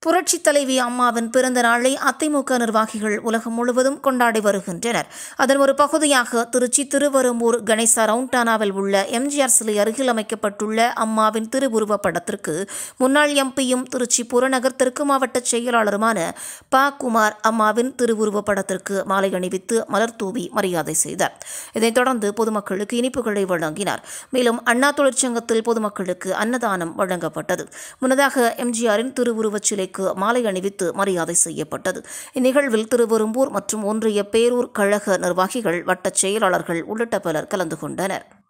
புரட்சித் தலைவி அம்மாவின் பிறந்த நாளை அதிமுக நிர்வாகிகள் உலகம் முழுவதும் கொண்டாடி வருகின்றனர் அதன் ஒரு பகுதியாக திருச்சி திருவரும்பூர் கணேசா ரவுண்டானாவில் உள்ள எம்ஜிஆர் சிலை அருகில் அமைக்கப்பட்டுள்ள அம்மாவின் திருவுருவப் படத்திற்கு முன்னாள் எம்பியும் திருச்சி புறநகர் தெற்கு மாவட்ட செயலாளருமான ப குமார் அம்மாவின் திருவுருவப் படத்திற்கு மாலை அணிவித்து மலர் தூவி மரியாதை செய்தார் இதைத் தொடர்ந்து பொதுமக்களுக்கு இனிப்புகளை வழங்கினார் மேலும் அண்ணா தொழிற்சங்கத்தில் பொதுமக்களுக்கு அன்னதானம் வழங்கப்பட்டது முன்னதாக எம்ஜிஆரின் திருவுருவச் சிலைக்கு மாலை அணிவித்து மரியாதை செய்யப்பட்டது இந்நிகழ்வில் திருவெரும்பூர் மற்றும் ஒன்றிய பேரூர் கழக நிர்வாகிகள் வட்டச் செயலாளர்கள் உள்ளிட்ட பலர் கலந்து கொண்டனர்